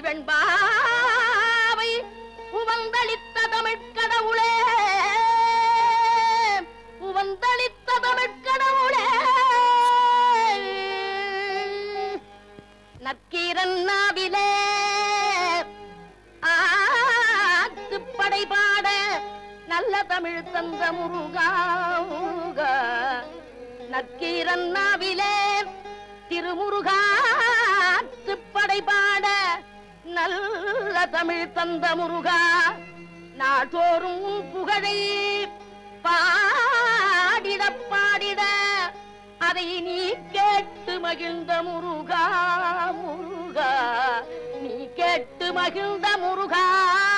வெண்பாவை உவந்தளித்த தமிழ்க்கடவுளே உவந்தளித்த தமிழ்க்கடவுளே நக்கீரன் நாவிலே ஆத்துப்படை பாட நல்ல தமிழ் தந்த முருகா முருகா. நக்கீரன் நாவிலே திருமுருகா ஆத்துப்படை பாட நல்ல தமிழ் தந்த முருகா நாள்தோறும் உன் புகழை பாடிட பாடிட அதை நீ கேட்டு மகிழ்ந்த முருகா முருகா நீ கேட்டு மகிழ்ந்த முருகா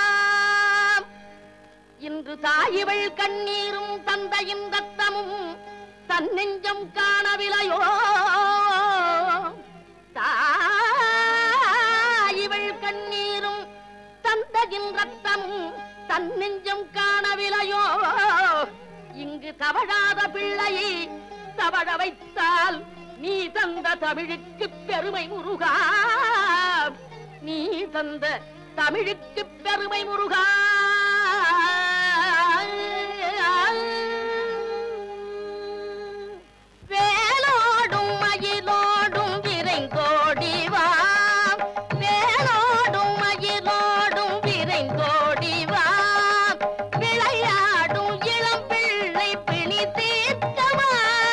இன்று தாயிவள் கண்ணீரும் தந்தையின் ரத்தமும் தன்னெஞ்சம் காணவில்லையோ தாயிவள் கண்ணீரும் தந்தையின் ரத்தமும் தன்னெஞ்சம் காணவில்லையோ இங்கு தவழாத பிள்ளையை தவழ வைத்தால் நீ தந்த தமிழுக்கு பெருமை முருகா நீ தந்த தமிழுக்கு பெருமை முருகா வேலோடும் மயிலோடும் விரைந்தோடி வா வேலோடும் மயிலோடும் விரைந்தோடி வா விளையாடும் இளம் பிள்ளை பிணி தீர்க்கவா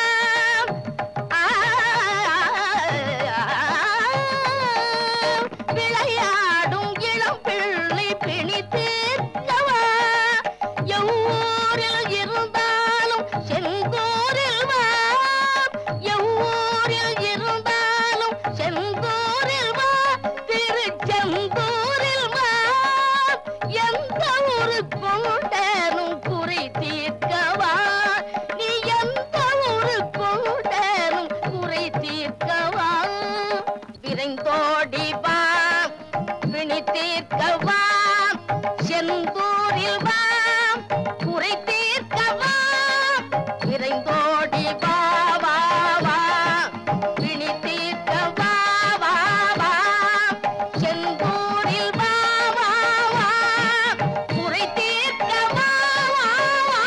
விளையாடும் இளம் பிள்ளை பிணி தீர்க்கவா எவ்வூரில் இருந்தாலும் செந்தூரில் வா எவ்வூரில் இருந்தாலும் செந்தூரில் வா திருச்செந்தூரில் வா எந்த ஒரு கொண்டனும் குறை தீர்க்கவா நீ எந்த ஒரு கொண்டனும் குறை தீர்க்கவா விரைந்தோடி வா விழி தீர்க்கவா செந்தூரில் வா குறை தீர்க்கவா விரைந்தோடி வா வா வா விழி தீர்க்கவா வா வா செந்தூரில் வா வா வா குறை தீர்க்கவா வா வா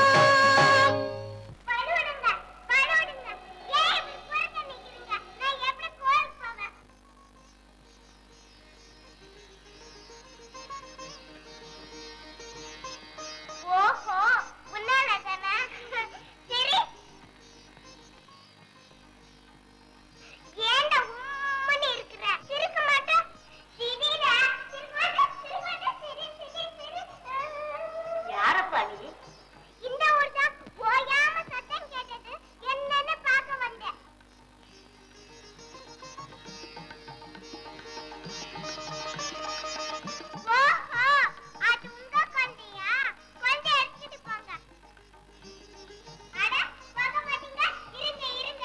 பழுவிடுங்க, பழுவிடுங்க. ஏன் இப்படி குறுக்க நிக்கிறீங்க? நான் எப்படி கோயிலுக்கு போவேன்? ஓஹோ உன்னால தானே சரி ஏன்டா உம்முன்னு இருக்கிற சிரிக்க மாட்டேன் சிரிடா சிரிக்க மாட்டேன் சிரிக்க மாட்டேன் சிரி சிரி சிரி யாரப்பா நீ இந்த ஊர் தான் ஓயாம சத்தம் கேட்டது என்னன்னு பார்க்க வந்தேன் ஓஹோ அது உங்க கொண்டையா கொண்டை எடுத்துட்டு போங்க அட போக மாட்டீங்க இருங்க இருங்க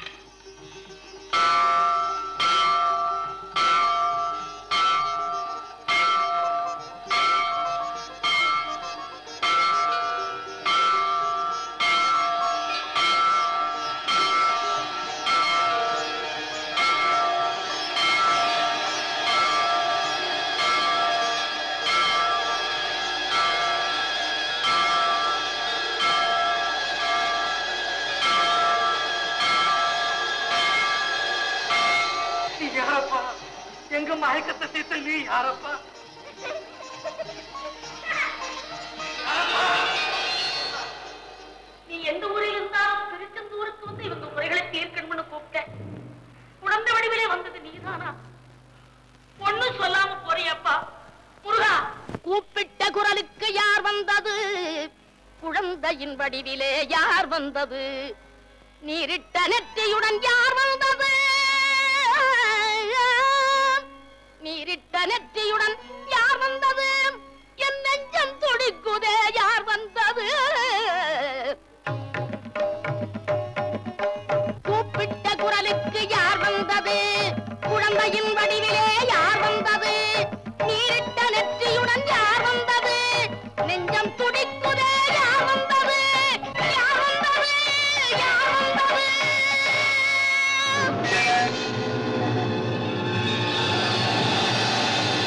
நீ யாரப்பா எங்க மயக்கத்தை தீர்த்த நீ யாரப்பா நீ எந்த ஊரில் இருந்தாலும் திருச்செந்தூருக்கு வந்து இவங்க முறைகளை தீர்க்கணும்னு கூப்பிட்டேன் குழந்தை வடிவிலே வந்தது நீதானா பொண்ணு சொல்லாம போறியப்பா முருகா கூப்பிட்ட குரலுக்கு யார் வந்தது குழந்தையின் வடிவிலே யார் வந்தது நீரிட்ட நெற்றியுடன் யார் வந்தது நீரிட்ட நெற்றியுடன் யார் வந்தது என் நெஞ்சம் துடிக்குதே யார் வந்தது கூப்பிட்ட குரலுக்கு யார் வந்தது குழந்தையின் வடிவிலே யார் வந்தது நீரிட்ட நெற்றியுடன் யார் வந்தது நெஞ்சம் துடிக்குதே யார் வந்தது யார் வந்தது யார் வந்தது ஆ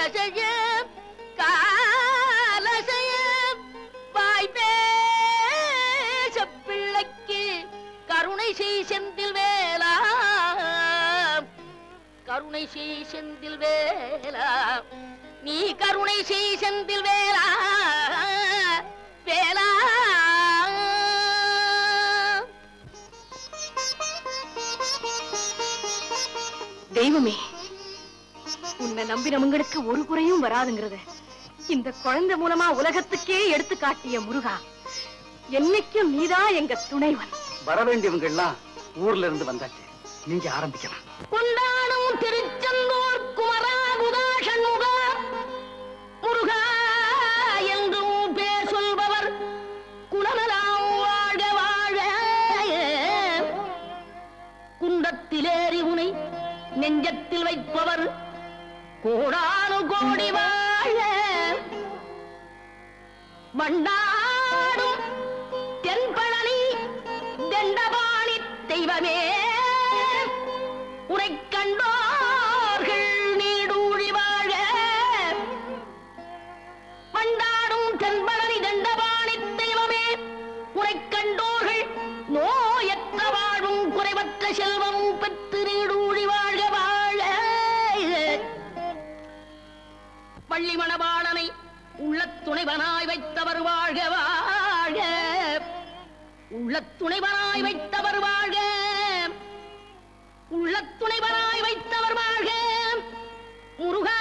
காலசைய காலசைய வாய் பேச பிள்ளைக்கு கருணை செய் செந்தில் வேலா கருணை செய் செந்தில் வேலா நீ கருணை செய் செந்தில் வேலா வேலா தெய்வமே உன்னை நம்பினவங்களுக்கு ஒரு குறையும் வராதுங்கிறத இந்த குழந்தை மூலமா உலகத்துக்கே எடுத்து காட்டிய முருகா என்னைக்கும் நீதான் எங்க துணைவன் வர வேண்டியவங்க எல்லாம் ஊர்ல இருந்து வந்தாச்சு நீங்க ஆரம்பிக்கலாம் கொண்டாடும் திருச்செந்தூர் குமரா குதாஷண்முகா முருகா என்றும் பேர் சொல்பவர் குணநலாம் வாழ வாழ குண்டத்திலேறி உனை நெஞ்சத்தில் வைப்பவர் கோடானு கோடி வாழ வண்டாடும் தென்பழனி தண்டபாணி தெய்வமே உரை கண்டோர்கள் நீடூழி வாழ பண்டாடும் தென்பழனி தண்டபாணி தெய்வமே உரை கண்டோர்கள் நோயற்ற வாழும் குறைவற்ற செல்வம் பெற்று நீடூழி வாழ்க வாழ பள்ளி மணவாளனை உள்ள துணைவனாய் வைத்தவர் வாழ்க வாழ்க உள்ள துணைவனாய் வைத்தவர் வாழ்க உள்ள துணைவனாய் வைத்தவர் வாழ்க முருகா